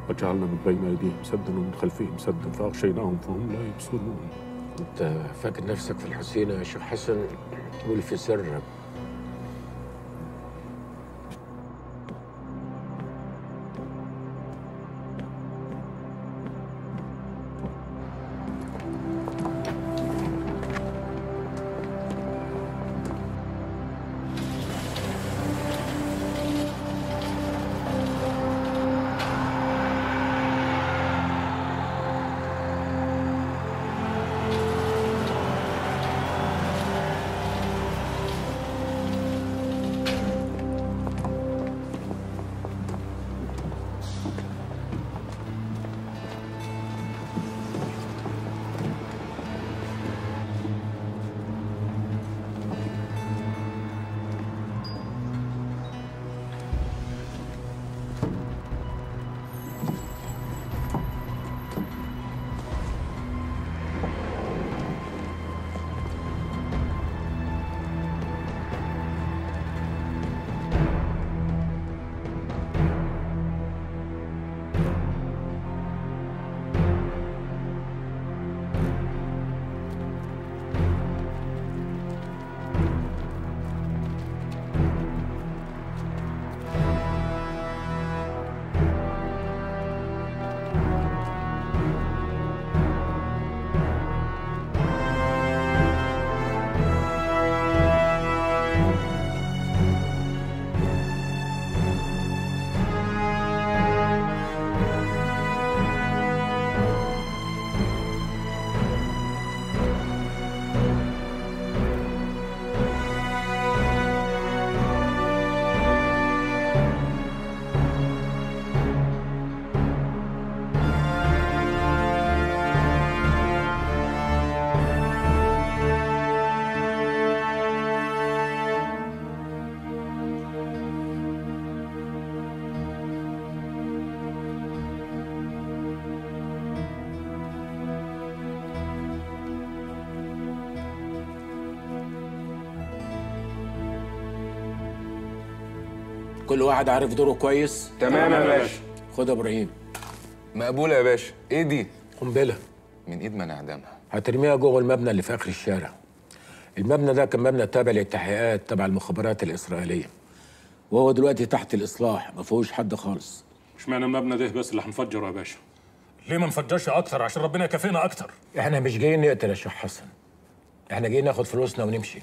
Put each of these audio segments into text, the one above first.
وجعلنا من بين أيديهم سدا ومن خلفهم سدا فأغشيناهم فهم لا يبصرون انت فاكر نفسك في الحسينة يا شيخ حسن قول في سرك كل واحد عارف دوره كويس تمام يا باشا خد يا ابراهيم مقبولة يا باشا ايه دي؟ قنبله من ايد من اعدامها هترميها جوه المبنى اللي في اخر الشارع المبنى ده كان مبنى تابع للتحقيقات تبع المخابرات الاسرائيليه وهو دلوقتي تحت الاصلاح ما فيهوش حد خالص مش معنى المبنى ده بس اللي هنفجره يا باشا ليه ما نفجرش اكتر عشان ربنا يكافئنا اكتر احنا مش جايين نقتل يا شيخ حسن احنا جايين ناخد فلوسنا ونمشي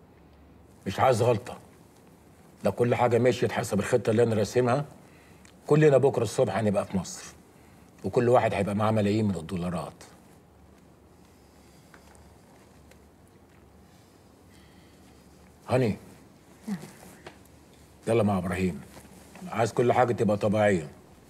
مش عايز غلطه لو كل حاجه مشيت حسب الخطه اللي انا راسمها كلنا بكره الصبح هنبقى في مصر وكل واحد هيبقى معاه ملايين من الدولارات هاني يلا مع ابراهيم عايز كل حاجه تبقى طبيعيه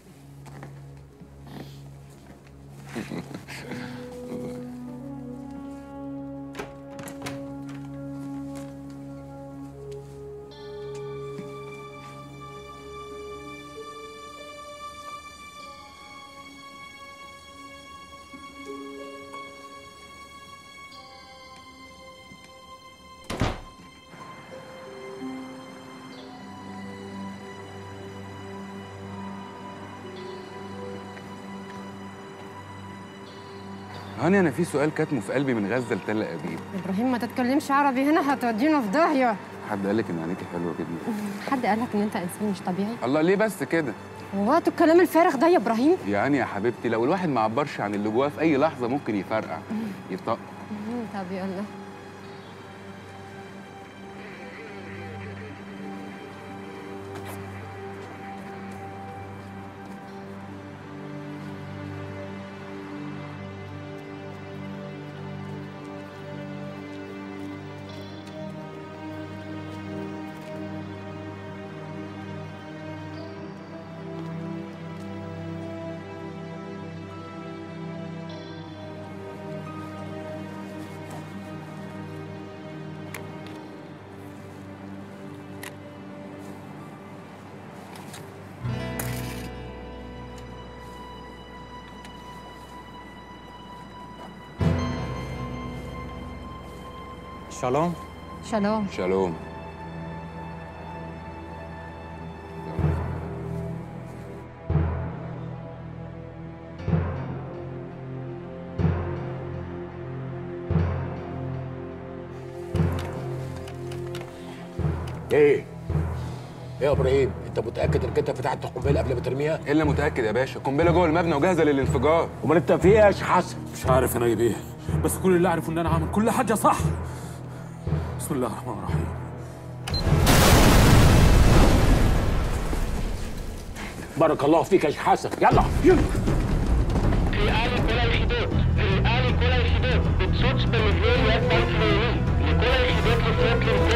هاني انا في سؤال كاتمه في قلبي من غزه لتل ابيب ابراهيم ما تتكلمش عربي هنا هتودينا في داهيه حد قال لك ان عينيكي حلوه جدا حد قالك ان انت انسان مش طبيعي الله ليه بس كده وقت الكلام الفارغ ده يا ابراهيم يعني يا حبيبتي لو الواحد ما عبرش عن اللي جواه في اي لحظه ممكن يفرقع يطق مم، طب يلا שלום. שלום شالوم ايه ايه يا ابراهيم انت متاكد انك انت فتحت القنبله قبل ما ترميها الا متاكد يا باشا القنبله جوه المبنى وجاهزه للانفجار امال انت في ايه يا شيخ حسن مش عارف انا ايه بيه بس كل اللي اعرفه ان انا عامل كل حاجه صح بسم الله الرحمن الرحيم بارك الله فيك يا شيخ حسن يلا يلا קריאה לכל היחידות, קריאה לכל היחידות, פיצוץ במבנה יד בן צבאי, לכל היחידות לפנות למקום